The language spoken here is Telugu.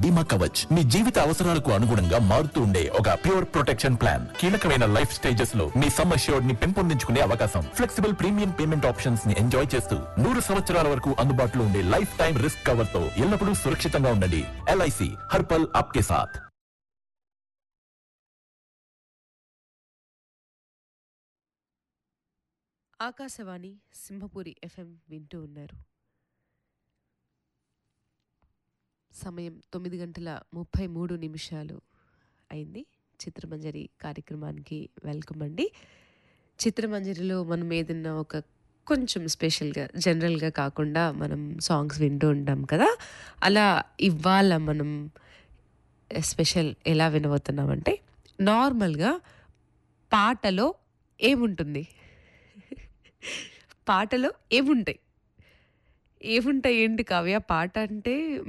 బీమా కవచ్ మీ జీవిత అవసరాలకు అనుగుణంగా మారుతూ ఉండే ఒక ప్యూర్ ప్రొటెక్షన్ ప్లాన్ కీలకమైన లైఫ్ స్టేజెస్ లో మీ సమ్ అష్యూర్డ్ ని పెంపొందించుకునే అవకాశం ఫ్లెక్సిబుల్ ప్రీమియం పేమెంట్ ఆప్షన్స్ ని ఎంజాయ్ చేస్తూ నూరు సంవత్సరాల వరకు అందుబాటులో ఉండే లైఫ్ టైం రిస్క్ కవర్ తో ఎల్లప్పుడూ సురక్షితంగా ఉండండి ఎల్ఐసి హర్పల్ ఆప్కే సాథ్ ఆకాశవాణి సింహపురి ఎఫ్ఎం వింటూ ఉన్నారు సమయం తొమ్మిది గంటల ముప్పై మూడు నిమిషాలు అయింది చిత్రమంజరి కార్యక్రమానికి వెల్కమ్ అండి చిత్రమంజరిలో మనం ఏదన్నా ఒక కొంచెం స్పెషల్గా జనరల్గా కాకుండా మనం సాంగ్స్ వింటూ ఉంటాం కదా అలా ఇవాళ మనం స్పెషల్ ఎలా వినబోతున్నామంటే నార్మల్గా పాటలో ఏముంటుంది పాటలో ఏముంటాయి ఏముంటాయి ఏంటి కావ్య పాట అంటే